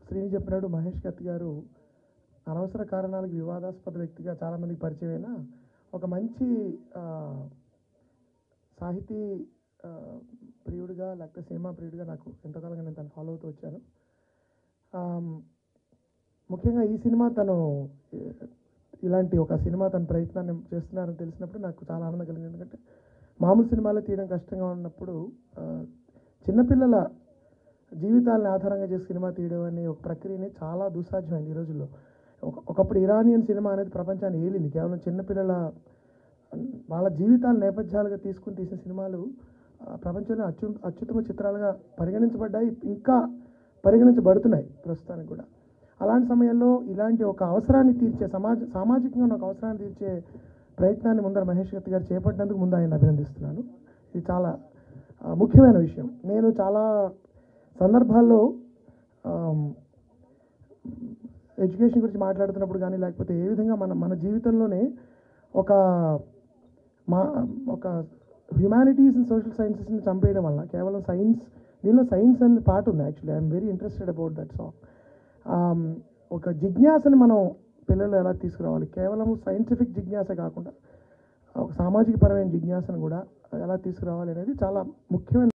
శ్రీని చెప్పినట్టు మహేష్ కత్తి గారు అనవసర కారణాలకు వివాదాస్పద వ్యక్తిగా చాలామందికి పరిచయం అయిన ఒక మంచి ఆ, సాహితీ ఆ, ప్రియుడిగా లేకపోతే సినిమా ప్రియుడిగా నాకు ఎంతకాలంగా నేను తను ఫాలో అవుతూ వచ్చాను ఆమ్, ముఖ్యంగా ఈ సినిమా తను ఏ, ఇలాంటి ఒక సినిమా తన ప్రయత్నాన్ని చేస్తున్నారని తెలిసినప్పుడు నాకు చాలా ఆనందం కలిగింది ఎందుకంటే మామూలు సినిమాలు తీయడం కష్టంగా ఉన్నప్పుడు ఆ, చిన్నపిల్లల జీవితాలను ఆధారంగా చేసి సినిమా తీయడం అనే ఒక ప్రక్రియని చాలా దుస్సాధ్యమైంది ఈ రోజుల్లో ఒక ఒకప్పుడు ఇరానియన్ సినిమా అనేది ప్రపంచాన్ని ఏలింది కేవలం చిన్నపిల్లల వాళ్ళ జీవితాల నేపథ్యాలుగా తీసుకుని తీసిన సినిమాలు ఆ, ప్రపంచంలో అత్యు అత్యుత్తమ చిత్రాలుగా పరిగణించబడ్డాయి ఇంకా పరిగణించబడుతున్నాయి ప్రస్తుతానికి కూడా అలాంటి సమయంలో ఇలాంటి ఒక అవసరాన్ని తీర్చే సమాజ సామాజికంగా ఉన్న ఒక అవసరాన్ని తీర్చే ప్రయత్నాన్ని ముందర మహేష్ కత్తి గారు చేపట్టినందుకు ముందు ఆయన అభినందిస్తున్నాను ఇది చాలా ఆ, ముఖ్యమైన విషయం నేను చాలా సందర్భాల్లో ఆమ్, ఎడ్యుకేషన్ గురించి మాట్లాడుతున్నప్పుడు కానీ లేకపోతే ఏ విధంగా మన మన జీవితంలోనే ఒక మా ఒక హ్యుమానిటీస్ అండ్ సోషల్ సైన్సెస్ని చంపేయడం వల్ల కేవలం సైన్స్ దీనిలో సైన్స్ అనే పార్ట్ ఉంది actually I'm very interested about that song ఒక జిజ్ఞాసని మనం పిల్లలు ఎలా తీసుకురావాలి కేవలం సైంటిఫిక్ జిజ్ఞాస కాకుండా ఒక సామాజిక పరమైన జిజ్ఞాసను కూడా ఎలా తీసుకురావాలి అనేది చాలా ముఖ్యమైన